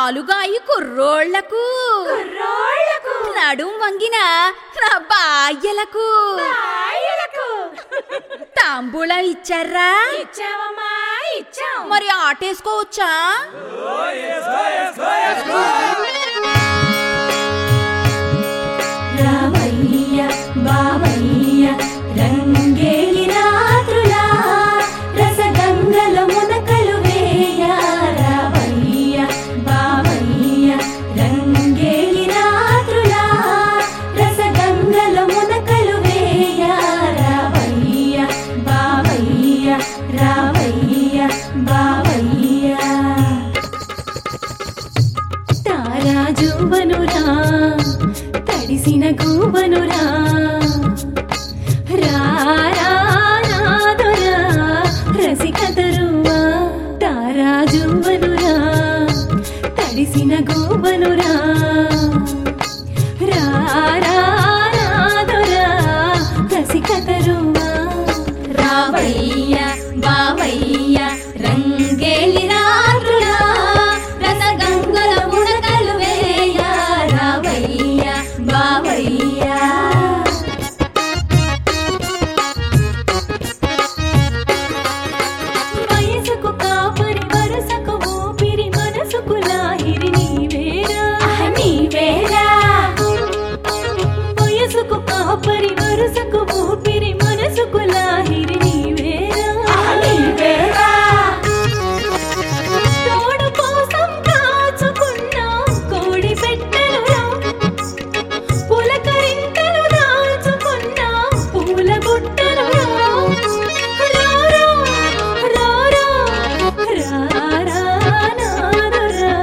నాలుగాయి కుర్రోళ్లకు కుర్రోళ్ళకు నడుం వంగిన నా బాయ్యలకు బాయ్యలకు తాంబూలం ఇచ్చారా ఇచ్చావమ్మా ఇచ్చాం మరి ఆటేసుకోవచ్చా రామయ్య బావయ్య రంగేలి రాత్రులా రసగంగల మునకలు వేయ రామయ్య బావయ్య రంగేలి రాత్రులా రసగంగల మునకలు వేయ రామయ్య బావయ్య రామయ్య బావయ్య తారాజువనురా తడిసిన గూవనురా రారానాదురా రసికతరువా తారాజువనురా తడిసిన గూవనురా రారానాదురా రసికతరువా రావయ్య బావయ్య రంగేలి రాత్రులా రసగంగల ముడకలు వేయ రావయ్య బావయ్య వయసుకు కాపరి వరసకు ఊపిరి మనసుకు లాహిరి నీవేరా నీవేరా వయసుకు కాపరి వరుసకు ఊపిరి మనసుకు లాహిరి నీవేరా నీవేరా తోడు కోసం కాచుకున్న కోడి పెట్టెలురా పులకరింతలు దాచుకున్న పూల గుట్టలురా రారా రారా రారా నారురా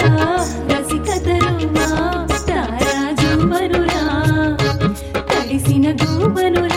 రసికతరుమా తారా జువ్వనురా తడిసిన గువ్వనురా